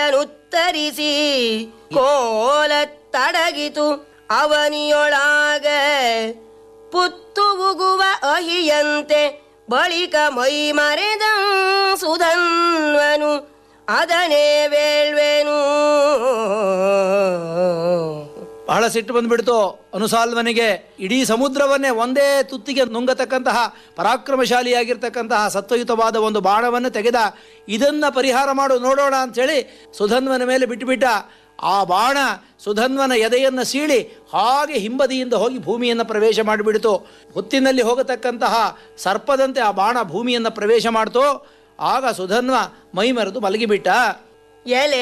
ಸೀತೆಯನುತ್ತರಿಸಿ ಕೋಲ ತಡಗಿತು ಅವನಿಯೊಳಾಗ ಪುತ್ತು ಉಗುವ ಅಹಿಯಂತೆ ಬಳಿಕ ಮೈ ಮರೆದ ಸುಧನ್ವನು ಅದನೇ ವೇಳ್ವೆನು ಬಹಳ ಸಿಟ್ಟು ಬಂದ್ಬಿಡ್ತು ಅನುಸಾಲ್ವನಿಗೆ ಇಡೀ ಸಮುದ್ರವನ್ನೇ ಒಂದೇ ತುತ್ತಿಗೆ ನುಂಗತಕ್ಕಂತಹ ಪರಾಕ್ರಮಶಾಲಿಯಾಗಿರ್ತಕ್ಕಂತಹ ಸತ್ವಯುತವಾದ ಒಂದು ಬಾಣವನ್ನು ತೆಗೆದ ಇದನ್ನ ಪರಿಹಾರ ಮಾಡು ನೋಡೋಣ ಅಂಥೇಳಿ ಸುಧನ್ವನ ಮೇಲೆ ಬಿಟ್ಟುಬಿಟ್ಟ ಆ ಬಾಣ ಸುಧನ್ವನ ಎದೆಯನ್ನು ಸೀಳಿ ಹಾಗೆ ಹಿಂಬದಿಯಿಂದ ಹೋಗಿ ಭೂಮಿಯನ್ನು ಪ್ರವೇಶ ಮಾಡಿಬಿಡ್ತು ಹೊತ್ತಿನಲ್ಲಿ ಹೋಗತಕ್ಕಂತಹ ಸರ್ಪದಂತೆ ಆ ಬಾಣ ಭೂಮಿಯನ್ನು ಪ್ರವೇಶ ಮಾಡ್ತು ಆಗ ಸುಧನ್ವ ಮೈ ಮರೆದು ಮಲಗಿಬಿಟ್ಟ ಎಲೆ